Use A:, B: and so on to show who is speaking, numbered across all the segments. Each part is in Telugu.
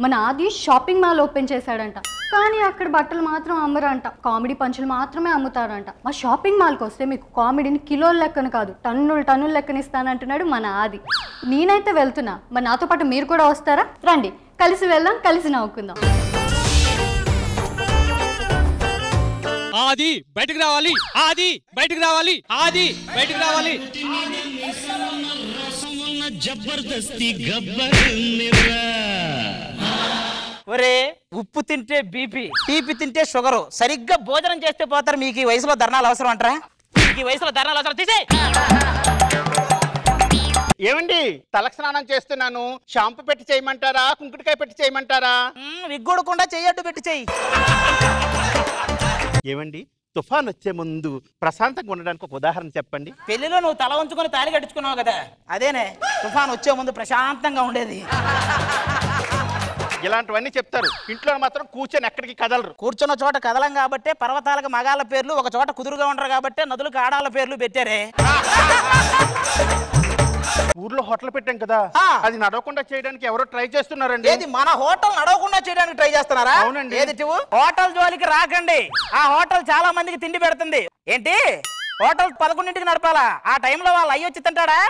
A: మన ఆది షాపింగ్ మాల్ ఓపెన్ చేశాడంట కానీ అక్కడ బట్టలు మాత్రం అమ్మరంట కామెడీ పంచులు మాత్రమే అమ్ముతారంట మా షాపింగ్ మాల్కి వస్తే మీకు కామెడీని కిలోల లెక్కన కాదు టన్నులు టన్నుల లెక్కన ఇస్తానంటున్నాడు మన ఆది నేనైతే వెళ్తున్నా మరి నాతో పాటు మీరు కూడా వస్తారా రండి కలిసి వెళ్దాం కలిసి నవ్వుకుందాం
B: ఆది బయటకు రావాలి ఆది బయటకు రావాలి ఆది బయటకు రావాలి
C: జబర్దస్తి గబ్బర్ నిర్రా
D: ఒరే ఉప్పు తింటే బీపీ తీపి తింటే షుగరు సరిగ్గా భోజనం చేస్తే పోతారు మీకు ఈ వయసులో ధర్నాలు అవసరం అంటారా మీకు ఈ వయసులో ధర్నాలు అవసరం తీసే
E: ఏమండి తలక స్నానం చేస్తున్నాను షాంపూ పెట్టి చేయమంటారా కుంకుడికాయ పెట్టి చేయమంటారా
D: విగ్గొడకుండా చెయ్యట్టు పెట్టి చెయ్యి
E: ఏమండి తుఫాన్ వచ్చే ముందు ప్రశాంతంగా ఉండడానికి ఒక ఉదాహరణ చెప్పండి
D: పెళ్లిలో నువ్వు తల ఉంచుకొని తాళి కట్టించుకున్నావు కదా అదేనే తుఫాన్ వచ్చే ముందు ప్రశాంతంగా ఉండేది
E: ఇలాంటివన్నీ చెప్తారు ఇంట్లో మాత్రం కూర్చొని ఎక్కడికి కదలరు
D: కూర్చున్న చోట కదలం కాబట్టే పర్వతాలకు మగాళ్ళ పేర్లు ఒక చోట కుదురుగా ఉండరు కాబట్టే నదులకు ఆడాళ్ళ పేర్లు పెట్టారే
E: ఊర్లో హోటల్ పెట్టాం కదా
D: ఆ.
E: అది నడవకుండా చేయడానికి ఎవరో ట్రై చేస్తున్నారండి
D: ఏది మన హోటల్ నడవకుండా చేయడానికి ట్రై చేస్తున్నారా
E: అవునండి.
D: ఏది నువ్వు హోటల్ జోలికి రాకండి ఆ హోటల్ చాలా మందికి తిండి పెడుతుంది ఏంటి హోటల్ పదకొండింటికి నడపాలా ఆ టైంలో వాళ్ళు అయ్యి వచ్చి తింటాడా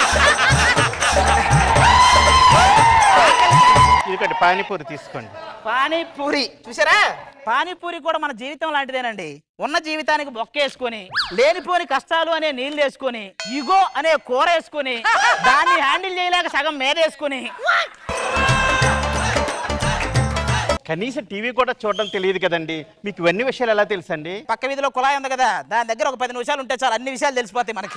E: ఇదిగోండి పానీపూరి తీసుకోండి
D: పానీపూరి చూసారా పానీపూరి కూడా మన జీవితం లాంటిదేనండి ఉన్న జీవితానికి బొక్కేసుకొని లేనిపోని కష్టాలు అనే నీళ్ళు వేసుకొని ఇగో అనే కూర వేసుకొని దాన్ని హ్యాండిల్ చేయలేక సగం మేదేసుకొని
E: కనీసం టీవీ కూడా చూడడం తెలియదు కదండి మీకు ఇవన్నీ విషయాలు ఎలా తెలుసండి
D: పక్క వీధిలో కుళాయి ఉంది కదా దాని దగ్గర ఒక పది నిమిషాలు ఉంటే చాలు అన్ని విషయాలు తెలిసిపోతాయి మనకి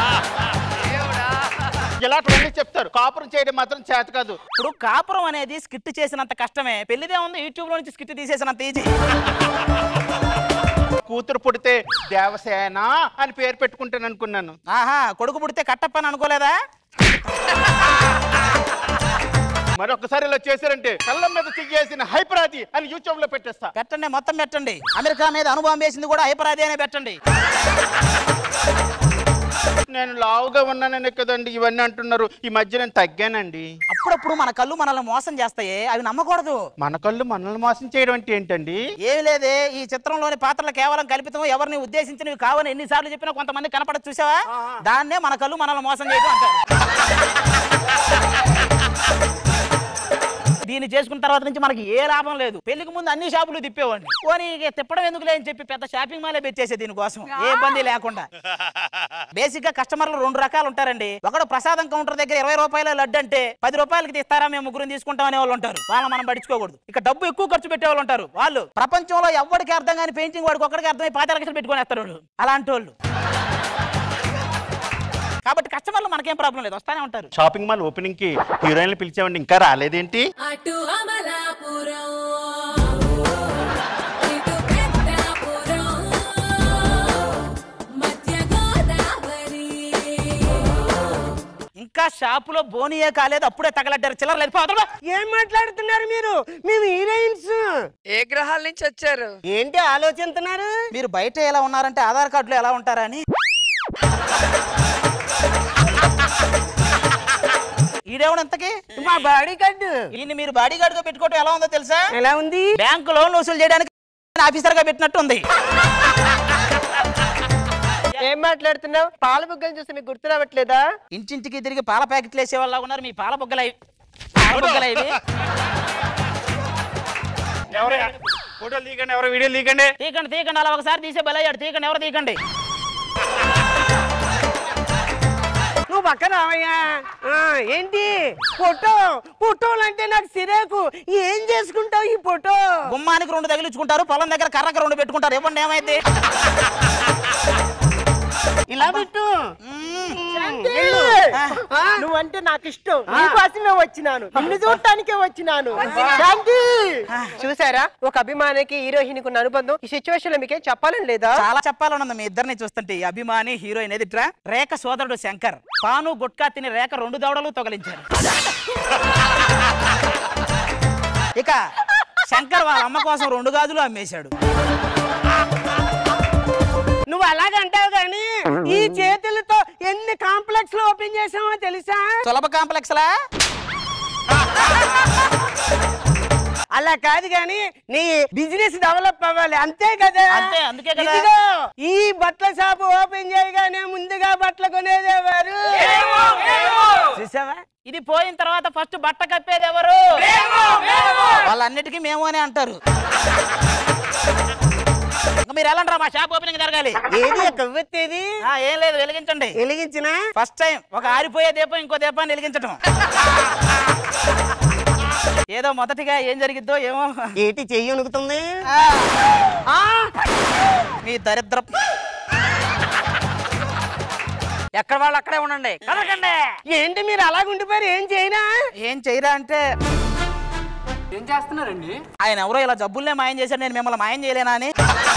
E: ఇలాంటివన్నీ చెప్తారు కాపురం చేయడం మాత్రం చేత కాదు
D: ఇప్పుడు కాపురం అనేది స్కిట్ చేసినంత కష్టమే పెళ్లిదే ఉంది యూట్యూబ్ లో నుంచి స్కిట్ తీసేసినంత ఈజీ
E: కూతురు పుడితే దేవసేన అని పేరు పెట్టుకుంటాను అనుకున్నాను
D: ఆహా కొడుకు పుడితే కట్టప్పని అనుకోలేదా
E: మరి ఒక్కసారి ఇలా చేశారంటే కళ్ళ మీద తిగ్గేసిన హైపరాది అని యూట్యూబ్ లో పెట్టేస్తా
D: పెట్టండి మొత్తం పెట్టండి అమెరికా మీద అనుభవం వేసింది కూడా హైపరాది అనే పెట్టండి
E: నేను లావుగా ఉన్నాననే కదండి ఇవన్నీ అంటున్నారు ఈ మధ్య నేను తగ్గానండి
D: అప్పుడప్పుడు మన కళ్ళు మనల్ని మోసం చేస్తాయి అవి నమ్మకూడదు
E: మన కళ్ళు మనల్ని మోసం చేయడం అంటే ఏంటండి
D: ఏమి లేదే ఈ చిత్రంలోని పాత్రలు కేవలం కల్పితం ఎవరిని ఉద్దేశించినవి కావని ఎన్నిసార్లు చెప్పినా కొంతమంది కనపడ చూసావా దాన్నే మన కళ్ళు మనల్ని మోసం చేయడం అంటారు దీన్ని చేసుకున్న తర్వాత నుంచి మనకి ఏ లాభం లేదు పెళ్లికి ముందు అన్ని షాపులు తిప్పేవాడిని పోనీ ఇక తిప్పడం ఎందుకులే అని చెప్పి పెద్ద షాపింగ్ మాలే పెట్టేసే దీనికోసం ఏ ఇబ్బంది లేకుండా బేసిక్ గా కస్టమర్లు రెండు రకాలు ఉంటారండి ఒకడు ప్రసాదం కౌంటర్ దగ్గర ఇరవై రూపాయల లడ్డు అంటే పది రూపాయలకి తీస్తారా మేము ముగ్గురు తీసుకుంటాం అనే వాళ్ళు ఉంటారు వాళ్ళని మనం పట్టించుకోకూడదు ఇక డబ్బు ఎక్కువ ఖర్చు పెట్టే వాళ్ళు ఉంటారు వాళ్ళు ప్రపంచంలో ఎవరికి అర్థం కాని పెయింటింగ్ వాడికి ఒక్కడికి అర్థమై పాత లక్షలు పెట్టుకొని వేస్తారు వాడు. అలాంటి వాళ్ళు కాబట్టి కస్టమర్లు మనకేం ప్రాబ్లం లేదు వస్తానే ఉంటారు
E: షాపింగ్ మాల్ ఓపెనింగ్ కి హీరోయిన్లు పిలిచామండి ఇంకా రాలేదేంటి
F: అటు అమలాపురం ఇటు పెద్దాపురం మధ్య గోదావరి
D: ఇంకా షాపులో బోనియే కాలేదు అప్పుడే తగలడ్డారు చిల్లర లేదు పోతాడు.
G: ఏం మాట్లాడుతున్నారు మీరు మేము హీరోయిన్స్
H: ఏ గ్రహాల నుంచి వచ్చారు
G: ఏంటి ఆలోచిస్తున్నారు
D: మీరు బయట ఎలా ఉన్నారంటే ఆధార్ కార్డులో ఎలా ఉంటారా అని ఈడేవాడు ఎంతకి
G: మా బాడీ కార్డు
D: ఈయన మీరు బాడీ గార్డ్ గా పెట్టుకోవటం ఎలా ఉందో తెలుసా
G: ఎలా ఉంది
D: బ్యాంకు లోన్ వసూలు చేయడానికి ఆఫీసర్ గా పెట్టినట్టు ఉంది
G: ఏం మాట్లాడుతున్నావు పాల బుగ్గలు చూస్తే మీకు గుర్తు రావట్లేదా
D: ఇంటింటికి తిరిగి పాల ప్యాకెట్లు వేసే వాళ్ళ ఉన్నారు మీ పాల బుగ్గలై పాల బుగ్గలై ఇవి.
E: ఎవరు ఫోటోలు తీయకండి ఎవరు వీడియోలు తీయకండి
D: తీకండి తీకండి అలా ఒకసారి తీసే బలయ్యాడు తీకండి ఎవరు తీకండి
G: నువ్వు పక్కన రావయ్యా ఆ, ఏంటి ఫోటో ఫోటోలు అంటే నాకు సిరేకు ఏం చేసుకుంటావు ఈ ఫోటో
D: గుమ్మానికి రెండు తగిలించుకుంటారు పొలం దగ్గర కర్రకు రెండు పెట్టుకుంటారు ఇవ్వండి ఏమైంది
G: ఇలా పెట్టు
D: మ్మ్.
G: వెళ్ళు. ఆ, నువ్వంటే నాకు ఇష్టం నీకోసమే వచ్చినాను నిన్ను చూడటానికే వచ్చినాను శాంతి చూసారా ఒక అభిమానికి హీరోయిన్ ఉన్న అనుబంధం ఈ సిచ్యువేషన్ లో మీకేం చెప్పాలని లేదా
D: చాలా చెప్పాలని ఉంది మీ ఇద్దరిని చూస్తుంటే ఈ అభిమాని హీరోయిన్ ఎదిట్రా రేఖ సోదరుడు శంకర్ పాను గుట్కా తిని రేఖ రెండు దవడలు తొగలించారు ఇక శంకర్ వాళ్ళ అమ్మ కోసం రెండు గాజులు అమ్మేశాడు
G: నువ్వు అలాగంటావు కానీ ఈ చేతులతో ఎన్ని కాంప్లెక్స్ లో ఓపెన్ చేసామో తెలుసా
D: సులభ కాంప్లెక్స్ లా
G: అలా కాదు గాని నీ బిజినెస్ డెవలప్ అవ్వాలి అంతే కదా
D: అంతే, అందుకే కదా.
G: ఇదిగో, ఈ బట్టల షాప్ ఓపెన్ చేయగానే ముందుగా బట్టలు కొనేదేవారు చూసావా
D: ఇది పోయిన తర్వాత ఫస్ట్ బట్ట కప్పేది ఎవరు వాళ్ళన్నిటికీ మేము అని అంటారు ఇంకా మీరు వెళ్ళంటారా మా షాప్ ఓపెనింగ్ జరగాలి
G: ఏది కొవ్వెత్తేది
D: ఆ, ఏం లేదు వెలిగించండి
G: వెలిగించిన
D: ఫస్ట్ టైం ఒక ఆరిపోయే దీపం ఇంకో దీపాన్ని వెలిగించటం ఏదో మొదటిగా ఏం జరిగిద్దో ఏమో
G: ఏటి చెయ్యి ఉనుకుతుంది
D: మీ దరిద్ర
H: ఎక్కడ వాళ్ళు అక్కడే ఉండండి కదకండి
G: ఏంటి మీరు అలాగ ఉండిపోయారు ఏం చేయనా
D: ఏం చేయరా అంటే
B: ఏం చేస్తున్నారండి
D: ఆయన ఎవరో ఇలా జబ్బుల్నే మాయం చేశాడు నేను మిమ్మల్ని మాయం చేయలేనా అని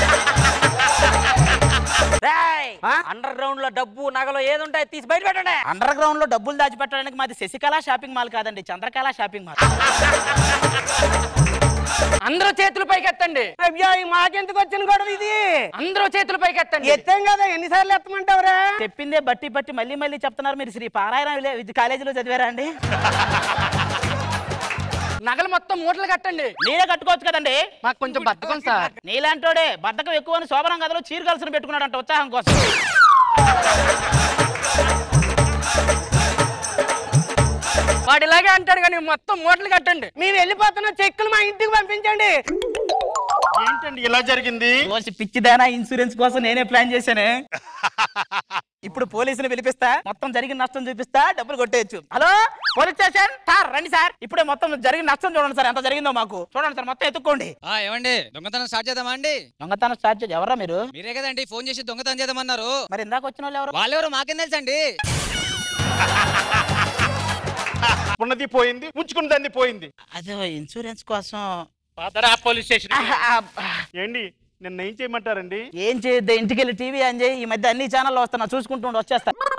H: అండర్ గ్రౌండ్ లో డబ్బు నగలు ఏది ఉంటాయి తీసి బయట పెట్టండి
D: అండర్ గ్రౌండ్ లో డబ్బులు దాచిపెట్టడానికి మాది శశికళ షాపింగ్ మాల్ కాదండి చంద్రకళ షాపింగ్ మాల్
B: అందరూ చేతులు పైకెత్తండి
G: అయ్యో ఈ మాకెందుకు వచ్చిన గొడవ ఇది
B: అందరూ చేతులు పైకెత్తండి
G: ఎత్తాం కదా ఎన్నిసార్లు ఎత్తమంటావురా
D: చెప్పిందే బట్టి బట్టి మళ్ళీ మళ్ళీ చెప్తున్నారు మీరు శ్రీ పారాయణ విలే- విద్య కాలేజీలో చదివారా అండి
B: నగలు మొత్తం మూటలు కట్టండి
D: నేనే కట్టుకోవచ్చు కదండి
B: మాకు కొంచెం బద్దకం సార్
D: నీలాంటోడే బద్దకం ఎక్కువ అని శోభనం గదిలో చీర కలిసి పెట్టుకున్నాడంట ఉత్సాహం కోసం
B: వాడు ఇలాగే అంటాడు కానీ మొత్తం మూటలు కట్టండి
G: మేము వెళ్ళిపోతున్న చెక్కులు మా ఇంటికి పంపించండి
E: ఏంటండి ఇలా జరిగింది
D: రోజు పిచ్చిదానా ఇన్సూరెన్స్ కోసం నేనే ప్లాన్ చేశాను ఇప్పుడు పోలీసులు పిలిపిస్తా మొత్తం జరిగిన నష్టం చూపిస్తా డబ్బులు కొట్టేయచ్చు హలో పోలీస్ స్టేషన్ సార్ రండి సార్ ఇప్పుడే మొత్తం జరిగిన నష్టం చూడండి సార్ ఎంత జరిగిందో మాకు చూడండి సార్ మొత్తం ఎత్తుక్కోండి
B: ఆ ఏమండి దొంగతనం స్టార్ట్ చేద్దామా అండి
D: దొంగతనం స్టార్ట్ చేసి ఎవరా మీరు
B: మీరే కదండి ఫోన్ చేసి దొంగతనం చేద్దామన్నారు
D: మరి ఇందాక వచ్చిన వాళ్ళు ఎవరు
B: వాళ్ళెవరు మాకేం తెలుసండి
E: ఉన్నది పోయింది ఉంచుకున్న దాన్ని పోయింది
D: అదే ఇన్సూరెన్స్ కోసం
E: పోలీస్ స్టేషన్ ఏంటి నిన్న ఏం చేయమంటారండి
D: ఏం చేయొద్దు ఇంటికి వెళ్ళి టీవీ ఆన్ చేయి ఈ మధ్య అన్ని ఛానల్లో వస్తున్నా చూసుకుంటూ ఉండు, వచ్చేస్తా